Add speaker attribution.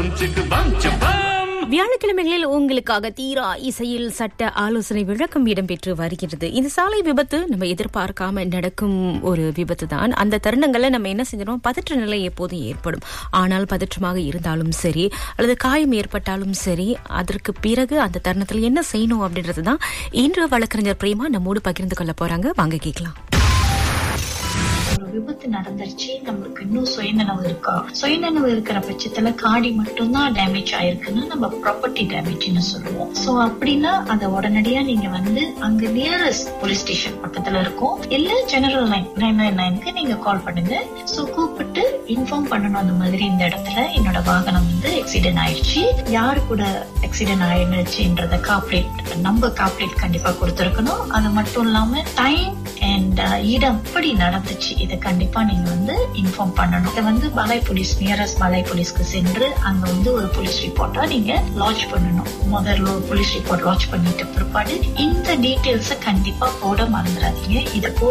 Speaker 1: பம் சிக்கு பம் சபம்
Speaker 2: வியாழக்கிழமைகளில் உங்களுக்காக தீரா இசையில் சட்ட ஆலோசனை விளக்கம் இடம்பெற்று வருகிறது இந்த சாலை விபத்து நம்ம எதிர்பார்க்காம நடக்கும் ஒரு விபத்து தான் அந்த தருணங்கள்ல நம்ம என்ன செஞ்சிடும் பதற்ற நிலை எப்போதும் ஏற்படும் ஆனால் பதற்றமாக இருந்தாலும் சரி அல்லது காயம் ஏற்பட்டாலும் சரி அதற்கு பிறகு அந்த தருணத்தில் என்ன செய்யணும் அப்படின்றது தான் இன்று வழக்கறிஞர் பிரேமா நம்மோடு பகிர்ந்து கொள்ள போறாங்க வாங்க கேட்கலாம்
Speaker 3: ஒரு விபத்து நடந்துருச்சு நம்மளுக்கு இன்னும் சுயநனவு இருக்கா சுயநனவு இருக்கிற பட்சத்துல காடி மட்டும்தான் டேமேஜ் ஆயிருக்குன்னா நம்ம ப்ராப்பர்ட்டி டேமேஜ்னு சொல்லுவோம் சோ அப்படின்னா அதை உடனடியா நீங்க வந்து அங்க நியரஸ்ட் போலீஸ் ஸ்டேஷன் பக்கத்துல இருக்கும் இல்ல ஜெனரல் லைன் நைன் நைன் நைனுக்கு நீங்க கால் பண்ணுங்க சோ கூப்பிட்டு இன்ஃபார்ம் பண்ணணும் அந்த மாதிரி இந்த இடத்துல என்னோட வாகனம் வந்து ஆக்சிடென்ட் ஆயிடுச்சு யாரு கூட ஆக்சிடென்ட் ஆயிடுச்சுன்றத காப்ரேட் நம்ம காப்ரேட் கண்டிப்பா கொடுத்துருக்கணும் அது மட்டும் இல்லாம டைம் அண்ட் இடம் எப்படி நடந்துச்சு இதை கண்டிப்பா நீங்க வந்து இன்ஃபார்ம் பண்ணணும் இதை வந்து பலாய் போலீஸ் நியரஸ்ட் பலாய் போலீஸ்க்கு சென்று அங்க வந்து ஒரு போலீஸ் ரிப்போர்ட்டா நீங்க லாட்ச் பண்ணணும் முதல்ல ஒரு போலீஸ் ரிப்போர்ட் லாட்ச் பண்ணிட்டு பிற்பாடு இந்த டீட்டெயில்ஸ கண்டிப்பா போட மறந்துடாதீங்க இதை போட்டு